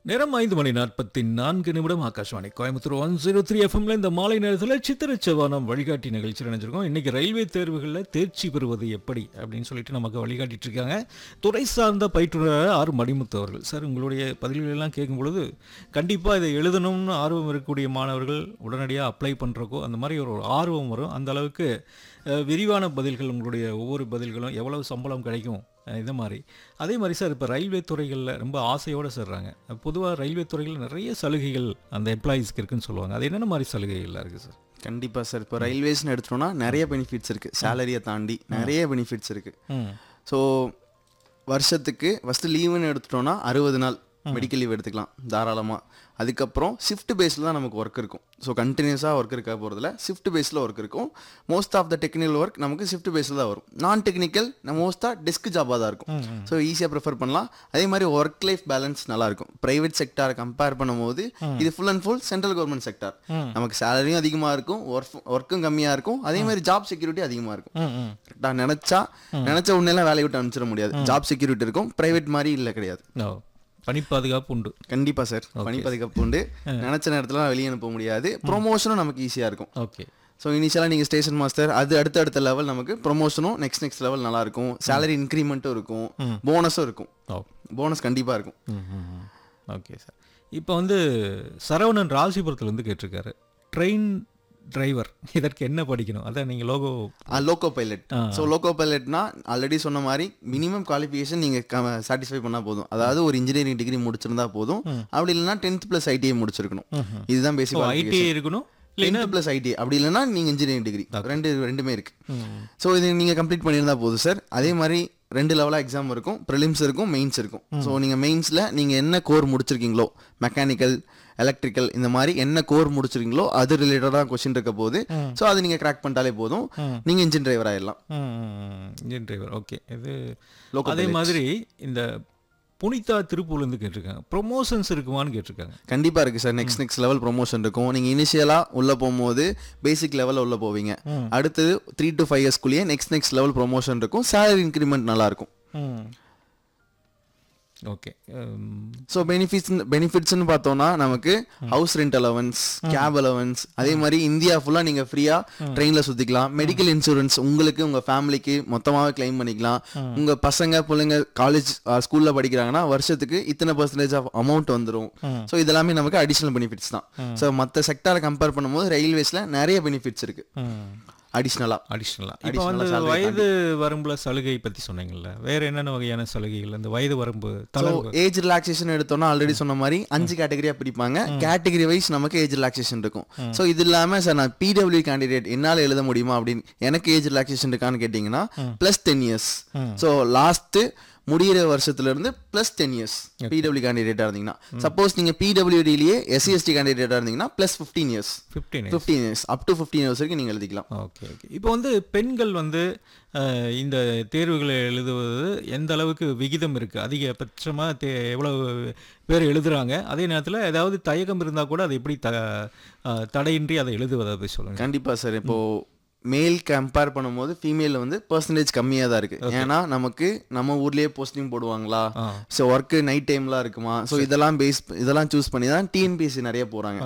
நேரம் ஐந்து மணி நாற்பத்தி நான்கு நிமிடம் Akashvani Coimbatore one zero three எஃப்எம்ல இந்த மாலை நேரத்தில் சித்திர செவ்வானம் வழிகாட்டி நிகழ்ச்சி நினைச்சிருக்கோம் இன்னைக்கு ரயில்வே தேர்வுகளில் தேர்ச்சி பெறுவது எப்படி அப்படின்னு சொல்லிட்டு நமக்கு வழிகாட்டிட்டு இருக்காங்க துறை சார்ந்த பயிற்றுனர் ஆர் மணிமுத்து அவர்கள் சார் உங்களுடைய பதில்கள் எல்லாம் கேட்கும் பொழுது கண்டிப்பாக இதை எழுதணும்னு ஆர்வம் இருக்கக்கூடிய மாணவர்கள் உடனடியாக அப்ளை பண்ணுறக்கோ அந்த மாதிரி ஒரு ஆர்வம் வரும் அந்த அளவுக்கு அஹ், விரிவான பதில்கள் உங்களுடைய ஒவ்வொரு பதில்களும் எவ்வளவு சம்பளம் கிடைக்கும் அஹ், இது மாதிரி அதே மாதிரி சார் இப்போ ரயில்வே துறைகளில் ரொம்ப ஆசையோடு சேர்றாங்க பொதுவாக ரயில்வே துறைகளில் நிறைய சலுகைகள் அந்த எம்ப்ளாயீஸ்க்கு இருக்குன்னு சொல்லுவாங்க அது என்னென்ன மாதிரி சலுகைகள்லாம் இருக்குது சார் கண்டிப்பாக சார் இப்போ ரயில்வேஸ்னு எடுத்துட்டோம்னா நிறைய பெனிஃபிட்ஸ் இருக்குது சேலரியை தாண்டி நிறைய பெனிஃபிட்ஸ் இருக்குது ம் ஸோ வருஷத்துக்கு ஃபஸ்ட்டு லீவுன்னு எடுத்துட்டோம்னா அறுபது நாள் மெடிக்கல் லீவ் எடுத்துக்கலாம் தாராளமாக அதுக்கப்புறம் ஷிஃப்ட் பேஸில் தான் நமக்கு ஒர்க் இருக்கும் ஸோ கண்டினியூஸாக ஒர்க் இருக்க போகிறதுல ஷிஃப்ட் பேஸில் ஒர்க் இருக்கும் most of the technical work நமக்கு ஷிஃப்ட் பேஸில் தான் வரும் நான் டெக்னிக்கல் மோஸ்ட்டாக டெஸ்க் ஜாபாக தான் இருக்கும் ஸோ ஈஸியாக ப்ரிஃபர் பண்ணலாம் அதே மாதிரி ஒர்க் லைஃப் பேலன்ஸ் நல்லாயிருக்கும் ப்ரைவேட் செக்டாரை கம்பேர் பண்ணும்போது இது full and full central government sector நமக்கு சேலரியும் அதிகமாக இருக்கும் ஒர்க் ஒர்க்கும் கம்மியாக இருக்கும் அதே மாதிரி ஜாப் செக்யூரிட்டி அதிகமாக இருக்கும் ம் ம் கரெக்டாக நினச்சா நினச்ச உடனேலாம் வேலையை விட்டு அனுப்பிச்சிட முடியாது ஜாப் செக்யூரிட்டி இருக்கும் பிரைவேட் மாதிரி இல்லை கிடையாது ஓ பணி பாதுகாப்பு உண்டு கண்டிப்பா சார் பணி பாதுகாப்பு உண்டு நினைச்ச நேரத்துலலாம் வெளியே அனுப்ப முடியாது ப்ரொமோஷனும் நமக்கு ஈஸியாக இருக்கும் ஓகே ஸோ இனிஷியலாக நீங்கள் ஸ்டேஷன் மாஸ்டர் அது அடுத்த அடுத்த லெவல் நமக்கு ப்ரொமோஷனும் நெக்ஸ்ட் நெக்ஸ்ட் லெவல் நல்லா இருக்கும் சேலரி இன்க்ரிமெண்ட்டும் இருக்கும் போனஸும் இருக்கும் ஓ போனஸ் கண்டிப்பாக இருக்கும் ம் ம் ம். ஓகே சார் இப்போ வந்து சரவணன் ராசிபுரத்துலேருந்து கேட்டிருக்காரு ட்ரெயின் டிரைவர் இதற்கு என்ன படிக்கணும் அதான் நீங்கள் loco loco pilot so loco பைலட்னா ஆல்ரெடி சொன்ன மாதிரி மினிமம் குவாலிஃபிகேஷன் நீங்கள் சாட்டிஸ்ஃபை பண்ணால் போதும் அதாவது ஒரு இன்ஜினியரிங் டிகிரி முடிச்சிருந்தா போதும் அப்படி இல்லைன்னா டென்த் ப்ளஸ் ஐடிஐ முடிச்சிருக்கணும் இதுதான் பேசிக் ஐடிஐ இருக்கணும் டென்த் ப்ளஸ் ஐடி அப்படி இல்லைன்னா நீங்கள் இன்ஜினியரிங் டிகிரி ரெண்டு ரெண்டுமே இருக்கு ஸோ இது நீங்கள் கம்ப்ளீட் பண்ணியிருந்தா போதும் சார் அதே மாதிரி ரெண்டு லெவலாக எக்ஸாம் இருக்கும் ப்ரிலிம்ஸ் இருக்கும் மெயின்ஸ் இருக்கும் ஸோ நீங்கள் மெயின்ஸில் நீங்கள் என்ன கோர் முடிச்சிருக்கீங்களோ மெக்கானிக்கல் எலக்ட்ரிக்கல் இந்த மாதிரி என்ன கோர் முடிச்சிருக்கீங்களோ அது ரிலேட்டடாக கொஸ்டின் இருக்க போது ஸோ அது நீங்கள் கிராக் பண்ணிட்டாலே போதும் நீங்கள் இன்ஜின் டிரைவர் ஆயிடலாம் இன்ஜின் டிரைவர் ஓகே இது Local அதே மாதிரி இந்த புனிதா திருப்பூர்லேருந்து கேட்டிருக்காங்க ப்ரொமோஷன்ஸ் இருக்குமான்னு கேட்டிருக்காங்க கண்டிப்பாக இருக்குது sir next next level promotion இருக்கும் நீங்கள் இனிஷியலாக உள்ளே போகும்போது பேசிக் லெவலில் உள்ளே போவீங்க அடுத்தது த்ரீ டு ஃபைவ் இயர்ஸ்க்குள்ளேயே நெக்ஸ்ட் நெக்ஸ்ட் லெவல் ப்ரொமோஷன் இருக்கும் சேலரி இன்க்ரிமெண்ட் நல்லாயிருக்கும் ஓகே ஸோ பெனிஃபிட்ஸ் பெனிஃபிட்ஸ்னு பார்த்தோம்னா நமக்கு house rent allowance cab allowance அதே மாதிரி இந்தியா ஃபுல்லாக நீங்கள் ஃப்ரீயாக ட்ரெயினில் சுற்றிக்கலாம் மெடிக்கல் இன்சூரன்ஸ் உங்களுக்கு உங்கள் ஃபேமிலிக்கு மொத்தமாகவே கிளைம் பண்ணிக்கலாம் உங்கள் பசங்க பிள்ளைங்க காலேஜ் ஸ்கூலில் படிக்கிறாங்கன்னா வருஷத்துக்கு இத்தனை பர்சன்டேஜ் ஆஃப் அமௌண்ட் வந்துடும் ஸோ இதெல்லாமே நமக்கு அடிஷ்னல் பெனிஃபிட்ஸ் தான் ஸோ மற்ற செக்டாரை கம்பேர் பண்ணும்போது ரயில்வேஸில் நிறைய பெனிஃபிட்ஸ் இருக்குது அடிஷ்னலாக அடிஷ்னலாக இப்போ வந்து வயது வரம்புல சலுகை பற்றி சொன்னீங்கல்ல வேற என்னென்ன வகையான சலுகைகள் இந்த வயது வரம்பு ஸோ தளர்வு ஏஜ் ரிலாக்ஸேஷன் எடுத்தோம்னா ஆல்ரெடி சொன்ன மாதிரி அஞ்சு கேட்டகரியா பிரிப்பாங்க கேட்டகரி வைஸ் நமக்கு ஏஜ் ரிலாக்ஸேஷன் இருக்கும் ஸோ இது இல்லாம சார் நான் பிடபிள்யூ கேண்டிடேட் என்னால் எழுத முடியுமா அப்படின்னு எனக்கு ஏஜ் ரிலாக்ஸேஷன் இருக்கான்னு கேட்டிங்கன்னா plus ten years so last முடியிற வருஷத்துல இருந்து ப்ளஸ் டென் இயர்ஸ் பிடபிள்யூ கேண்டிடேட்டா இருந்தீங்கன்னா சப்போஸ் நீங்க பிடபிள்யூடிலேயே எஸ்சிஎஸ்டி கேண்டிடேட்டா இருந்தீங்கன்னா plus fifteen years fifteen fifteen years up to fifteen years வரைக்கும் நீங்க எழுதிக்கலாம் ஓகே ஓகே இப்போ வந்து பெண்கள் வந்து அஹ், இந்த தேர்வுகளை எழுதுவது எந்த அளவுக்கு விகிதம் இருக்குது அதிகபட்சமாக தே எவ்வளவு பேர் எழுதுறாங்க அதே நேரத்தில் ஏதாவது தயக்கம் இருந்தால் கூட அதை எப்படி த அஹ், தடையின்றி அதை எழுதுவதை பற்றி சொல்லுங்கள் கண்டிப்பா சார் இப்போ மேல் கம்பேர் பண்ணும்போது ஃபீமேல் வந்து பர்சன்டேஜ் கம்மியாக தான் இருக்கு ஏன்னா நமக்கு நம்ம ஊர்லயே போஸ்டிங் போடுவாங்களா ஸோ ஒர்க்கு நைட் டைம்லாம் இருக்குமா ஸோ இதெல்லாம் பேஸ் இதெல்லாம் சூஸ் பண்ணி தான் டிஎன்பிஎஸ்சி நிறைய போறாங்க